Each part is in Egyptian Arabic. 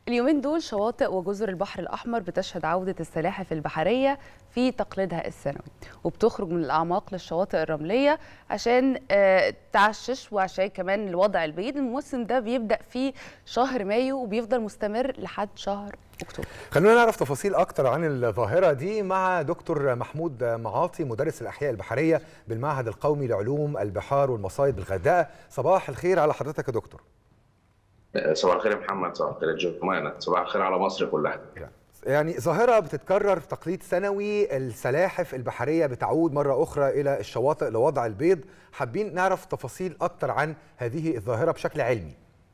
اليومين دول شواطئ وجزر البحر الأحمر بتشهد عودة السلاحف البحرية في تقليدها السنوي وبتخرج من الأعماق للشواطئ الرملية عشان آه، تعشش وعشان كمان الوضع البعيد الموسم ده بيبدأ في شهر مايو وبيفضل مستمر لحد شهر أكتوبر خلونا نعرف تفاصيل اكتر عن الظاهره دي مع دكتور محمود معاطي مدرس الاحياء البحريه بالمعهد القومي لعلوم البحار والمصايد بالغردقه صباح الخير على حضرتك يا دكتور صباح الخير يا محمد صباح الخير يا جمانة صباح الخير على مصر كلها يعني ظاهره بتتكرر في تقليد سنوي السلاحف البحريه بتعود مره اخرى الى الشواطئ لوضع البيض حابين نعرف تفاصيل اكتر عن هذه الظاهره بشكل علمي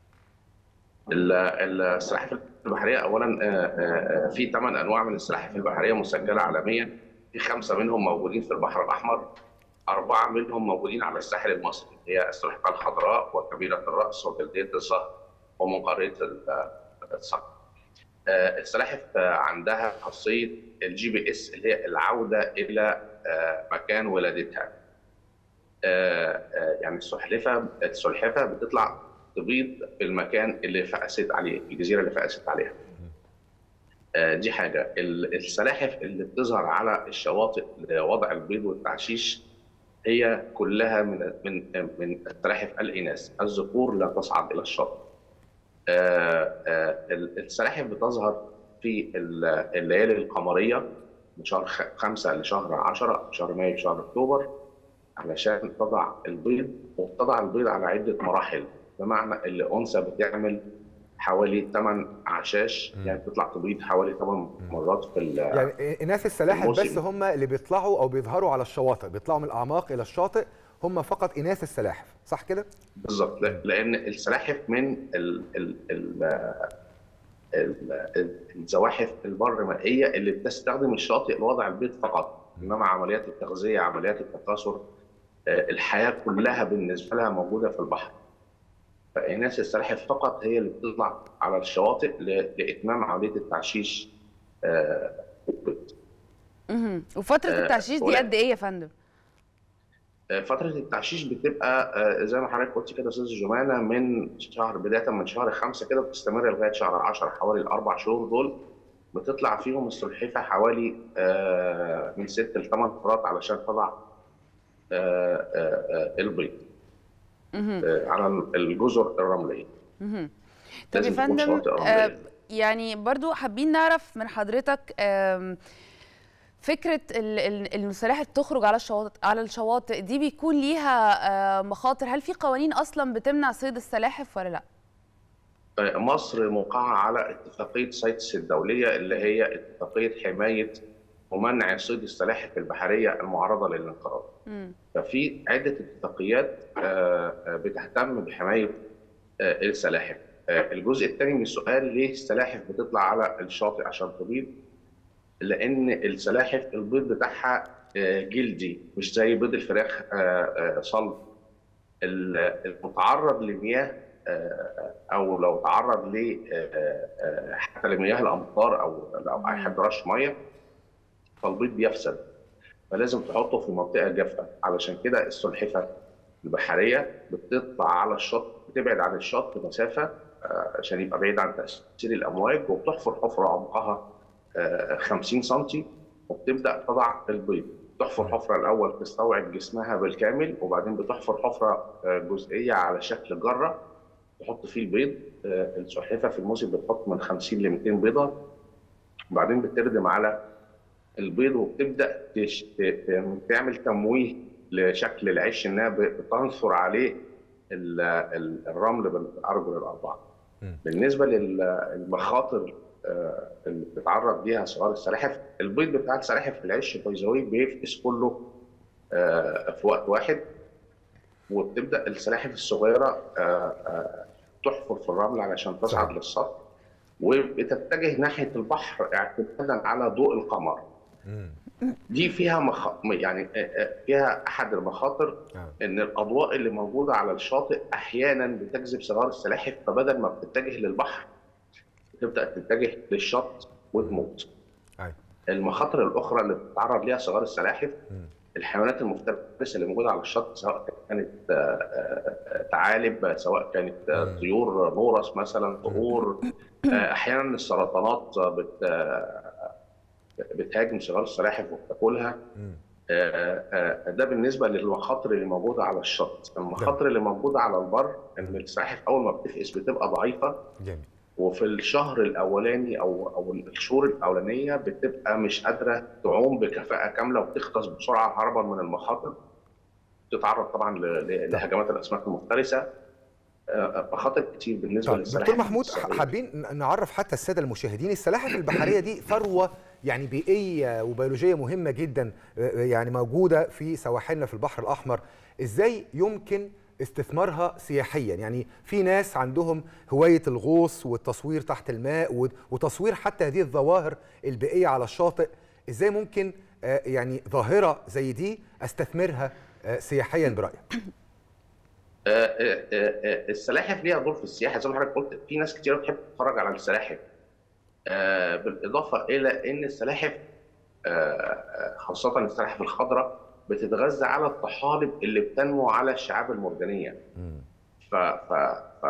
ال- السلاحف البحريه اولا آه، آه، في ثمان انواع من السلاحف البحريه مسجله عالميا في خمسه منهم موجودين في البحر الاحمر اربعه منهم موجودين على الساحل المصري هي السلحفاه الخضراء وكبيره الراس وجلديه الظهر ومنقريه ال- الصقر آه، السلاحف آه، عندها خاصيه الجي بي اس اللي هي العوده الى آه، مكان ولادتها آه، آه، يعني السلحفه السلحفه بتطلع تبيض في المكان اللي فقست عليه الجزيره اللي فقست عليها آه، دي حاجه ال- السلاحف اللي بتظهر على الشواطئ لوضع البيض والتعشيش هي كلها من من من السلاحف الاناث الذكور لا تصعد الى الشاطئ آه، آه، ال- السلاحف بتظهر في ال- الليالي القمريه من شهر خ- خمسة لشهر 10 شهر مايو شهر اكتوبر علشان تضع البيض وبتضع البيض على عده مراحل بمعنى الانثى بتعمل حوالي 8 اعشاش مم. يعني بتطلع تبيض حوالي 8 مرات في ال- يعني اناث السلاحف بس الموسم. هم اللي بيطلعوا او بيظهروا على الشواطئ بيطلعوا من الاعماق الى الشاطئ هم فقط اناث السلاحف صح كده بالظبط لا- لان السلاحف من ال ال ال ال- الزواحف البر مائيه اللي بتستخدم الشاطئ لوضع البيض فقط انما عمليات التغذيه عمليات التكاثر آه، الحياه كلها بالنسبه لها موجوده في البحر فإناث السلاحف فقط هي اللي بتطلع على الشواطئ ل- لاتمام عمليه التعشيش آه، البيض. مهم. وفترة آه، التعشيش دي ولا- قد إيه يا فندم؟ فترة التعشيش بتبقى آه، زي ما حضرتك قلت كده يا استاذ جمانة من شهر بداية من شهر خمسة كده بتستمر لغاية شهر 10 حوالي الأربع شهور دول بتطلع فيهم السلحفاة حوالي آه، من ست لثمان مرات علشان تضع آه، آه، آه، البيض مهم. آه، على الجزر الرملية مهم. طب يا لازم تكون فندم شواطئ آه، رملية. يعني برضو حابين نعرف من حضرتك آم، فكرة ال- ال- إن السلاحف تخرج على الشواطئ على الشواطئ دي بيكون ليها آه، مخاطر هل في قوانين أصلا بتمنع صيد السلاحف ولا لا؟ آه، مصر موقعة على اتفاقية سايتس الدولية اللي هي اتفاقية حماية ومنع صيد السلاحف البحرية المعرضة للانقراض. مم. ففي عدة اتفاقيات آه، آه، بتهتم بحماية آه، السلاحف. آه، الجزء الثاني من السؤال ليه السلاحف بتطلع على الشاطئ عشان تبيض؟ لأن السلاحف البيض بتاعها آه، جلدي مش زي بيض الفراخ آه، آه، صلب. ال- المتعرض لمياه آه، او لو تعرض ل آه، آه، حتى لمياه الامطار او لو اي حد رش ميه فالبيض بيفسد فلازم تحطه في منطقه جافه علشان كده السلحفه البحريه بتطلع على الشط بتبعد عن الشط مسافه آه، عشان يبقى بعيد عن تاثير الامواج وبتحفر حفره عمقها آه، 50 سم وبتبدا تضع البيض تحفر حفره الاول تستوعب جسمها بالكامل وبعدين بتحفر حفره آه، جزئيه على شكل جره تحط فيه البيض آه، السلحفاه في الموسم بتحط من 50 ل 200 بيضه وبعدين بتردم على البيض وبتبدا تش... ت- ت- تعمل تمويه لشكل العش انها ب- بتنثر عليه ال- ال- الرمل بالارجل الاربعه. مم. بالنسبه للمخاطر آه، اللي بتتعرض ليها صغار السلاحف البيض بتاع السلاحف في العش بايزوي بيفقس كله آه، في وقت واحد وبتبدا السلاحف الصغيره آه، آه، تحفر في الرمل علشان تصعد صحيح. للسطح وبتتجه ناحيه البحر اعتمادا على ضوء القمر مم. دي فيها مخ... يعني آه، آه، فيها احد المخاطر آه. ان الاضواء اللي موجوده على الشاطئ احيانا بتجذب صغار السلاحف فبدل ما بتتجه للبحر بتبدا تتجه للشط وتموت أيوة. المخاطر الاخرى اللي بتتعرض ليها صغار السلاحف مم. الحيوانات المفترسه اللي موجوده على الشط سواء كانت آه، آه، ثعالب سواء كانت آه، مم. طيور نورس مثلا طهور آه، احيانا السرطانات آه، بت آه، بتهاجم صغار السلاحف وبتاكلها مم. آه، آه، ده بالنسبه للمخاطر اللي موجوده على الشط المخاطر اللي موجوده على البر ان السلاحف اول ما بتفقس بتبقى ضعيفه جميل وفي الشهر الاولاني او او الشهور الاولانيه بتبقى مش قادره تعوم بكفاءه كامله وبتغطس بسرعه هربا من المخاطر تتعرض طبعا ل- ل- لهجمات الاسماك المفترسه آه، مخاطر كتير بالنسبه طيب للسلاحف دكتور محمود الصغيرة. حابين ن- نعرف حتى الساده المشاهدين السلاحف البحريه دي ثروه يعني بيئيه وبيولوجيه مهمه جدا آه، يعني موجوده في سواحلنا في البحر الاحمر ازاي يمكن استثمارها سياحيا يعني في ناس عندهم هوايه الغوص والتصوير تحت الماء و- وتصوير حتى هذه الظواهر البيئيه على الشاطئ ازاي ممكن آه، يعني ظاهره زي دي استثمرها آه، سياحيا برايك آه، آه، آه، السلاحف ليها دور في السياحه زي ما حضرتك قلت في ناس كتير بتحب تتفرج على السلاحف آه، بالاضافه الى ان السلاحف آه، آه، خاصه السلاحف الخضراء بتتغذى على الطحالب اللي بتنمو على الشعاب المرجانيه ف ف ف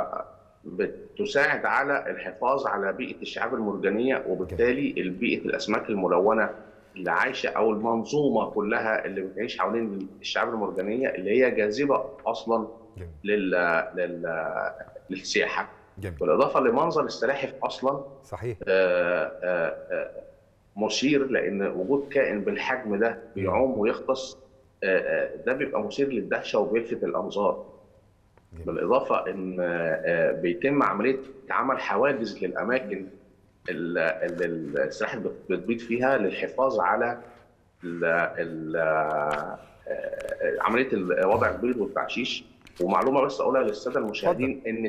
بتساعد على الحفاظ على بيئه الشعاب المرجانيه وبالتالي بيئه الاسماك الملونه اللي عايشه او المنظومه كلها اللي بتعيش حوالين الشعاب المرجانيه اللي هي جاذبه اصلا جميل لل... لل... للسياحه جميل بالاضافه لمنظر السلاحف اصلا صحيح آه، آه، آه، مثير لان وجود كائن بالحجم ده بيعوم ويغطس آه، آه، ده بيبقى مثير للدهشه وبيلفت الانظار جميل. بالاضافه ان آه، آه، بيتم عمليه عمل حواجز للاماكن ال- اللي السلاحف بت- بتبيض فيها للحفاظ على ال ال آه، عمليه ال- وضع البيض والتعشيش ومعلومه بس اقولها للساده المشاهدين ان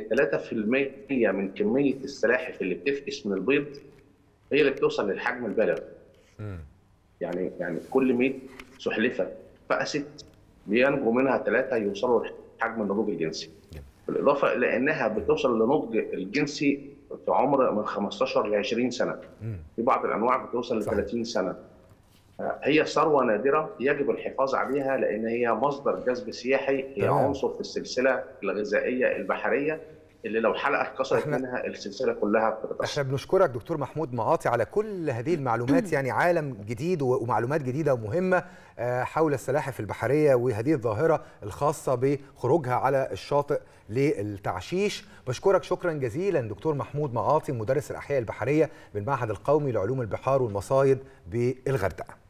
3% من كميه السلاحف اللي بتفقس من البيض هي اللي بتوصل للحجم البالغ مم. يعني يعني كل 100 سلحفه فقست بينجو منها ثلاثه يوصلوا لحجم النضوج الجنسي. جميل. بالاضافه الى انها بتوصل لنضج الجنسي في عمر من 15 ل 20 سنه. مم. في بعض الانواع بتوصل ل صحيح. 30 سنه. هي ثروه نادره يجب الحفاظ عليها لان هي مصدر جذب سياحي هي تمام. عنصر في السلسله الغذائيه البحريه اللي لو حلقه اتكسرت إحنا- منها السلسله كلها بتتاثر. احنا بنشكرك دكتور محمود معاطي على كل هذه المعلومات يعني عالم جديد و- ومعلومات جديده ومهمه آه، حول السلاحف البحريه وهذه الظاهره الخاصه بخروجها على الشاطئ للتعشيش بشكرك شكرا جزيلا دكتور محمود معاطي مدرس الاحياء البحريه بالمعهد القومي لعلوم البحار والمصايد بالغردقه